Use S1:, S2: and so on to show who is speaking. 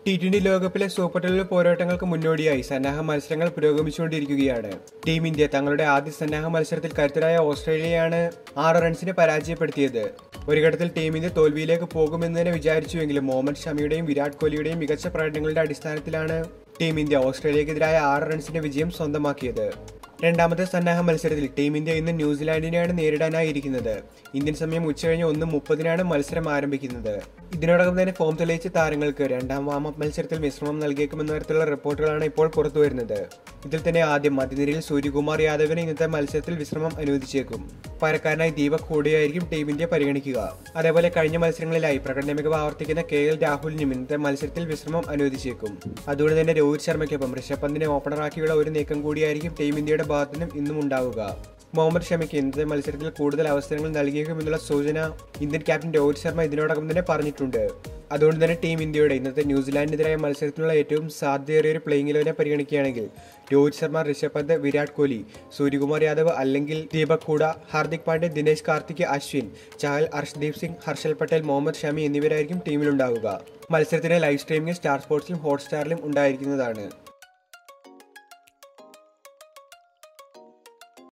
S1: T twenty ലോകകപ്പിലെ super twelve പോരാട്ടങ്ങൾക്ക് മുന്നോടിയായി സന്നാഹ മത്സരങ്ങൾ പുരോഗമിച്ചുകൊണ്ടിരിക്കുകയാണ് ടീം ഇന്ത്യ തങ്ങളുടെ ആദ്യ സന്നാഹ മത്സരത്തിൽ കരുത്തരായ ഓസ്ട്രേലിയയാണ് ആറ് റൺസിന് പരാജയപ്പെടുത്തിയത് ഒരു ഘട്ടത്തിൽ ടീം ഇന്ത്യ തോൽവിയിലേക്ക് പോകുമെന്ന് തന്നെ വിചാരിച്ചുവെങ്കിലും മുഹമ്മദ് ഷമിയുടെയും വിരാട് കോഹ്ലിയുടെയും മികച്ച പ്രകടനങ്ങളുടെ അടിസ്ഥാനത്തിലാണ് ടീം ഇന്ത്യ ഓസ്ട്രേലിയക്കെതിരായ ആറ് റൺസിന്റെ വിജയം സ്വന്തമാക്കിയത് രണ്ടാമത്തെ സന്നാഹ മത്സരത്തിൽ ടീം ഇന്ത്യ ഇന്ന് ന്യൂസിലാൻഡിനെയാണ് നേരിടാനായിരിക്കുന്നത് ഇന്ത്യൻ സമയം ഉച്ചകഴിഞ്ഞ് ഒന്ന് മുപ്പതിനാണ് മത്സരം ആരംഭിക്കുന്നത് ഇതിനോടകം തന്നെ ഫോം തെളിയിച്ച താരങ്ങൾക്ക് രണ്ടാം വാമപ്പ് മത്സരത്തിൽ വിശ്രമം നൽകിയേക്കുമെന്ന തരത്തിലുള്ള റിപ്പോർട്ടുകളാണ് ഇപ്പോൾ പുറത്തുവരുന്നത് ഇതിൽ തന്നെ ആദ്യം മധ്യനിരയിൽ സൂര്യകുമാർ യാദവിന് ഇന്നത്തെ മത്സരത്തിൽ വിശ്രമം അനുവദിച്ചേക്കും പരക്കാരനായി ദീപക് കൂടിയായിരിക്കും ടീം ഇന്ത്യ പരിഗണിക്കുക അതേപോലെ കഴിഞ്ഞ മത്സരങ്ങളിലായി പ്രകടന മികവ് ആവർത്തിക്കുന്ന കെ എൽ രാഹുലിനും ഇന്നത്തെ മത്സരത്തിൽ വിശ്രമം അനുവദിച്ചേക്കും അതുകൊണ്ട് തന്നെ രോഹിത് ശർമ്മയ്ക്കൊപ്പം ഋഷഭ് പന്തിനെ ഓപ്പണറാക്കിയുള്ള ഒരു നീക്കം കൂടിയായിരിക്കും ടീം ഇന്ത്യയുടെ ഭാഗത്തുനിന്നും ഇന്നും ഉണ്ടാവുക മുഹമ്മദ് ഷമിക്ക് ഇന്നത്തെ മത്സരത്തിൽ കൂടുതൽ അവസരങ്ങൾ നൽകിയേക്കുമെന്നുള്ള സൂചന ഇന്ത്യൻ ക്യാപ്റ്റൻ രോഹിത് ശർമ്മ ഇതിനോടകം തന്നെ പറഞ്ഞിട്ടുണ്ട് അതുകൊണ്ട് തന്നെ ടീം ഇന്ത്യയുടെ ഇന്നത്തെ ന്യൂസിലാൻഡിനെതിരായ മത്സരത്തിനുള്ള ഏറ്റവും സാധ്യതയേറിയ ഒരു പ്ലേയിങ് ഇലവനെ പരിഗണിക്കുകയാണെങ്കിൽ രോഹിത് ശർമ്മ ഋഷഭ് പന്ത് വിരാട് കോഹ്ലി സൂര്യകുമാർ യാദവ് അല്ലെങ്കിൽ ദീപക് കൂട ഹാർദിക് പാണ്ഡ്യ ദിനേശ് കാർത്തിക് അശ്വിൻ ചഹൽ ഹർഷ്ദീപ് സിംഗ് ഹർഷൽ പട്ടേൽ മുഹമ്മദ് ഷമി എന്നിവരായിരിക്കും ടീമിലുണ്ടാവുക മത്സരത്തിന്റെ ലൈവ് സ്ട്രീമിംഗ് സ്റ്റാർ സ്പോർട്സിലും ഹോട്ട്സ്റ്റാറിലും ഉണ്ടായിരിക്കുന്നതാണ്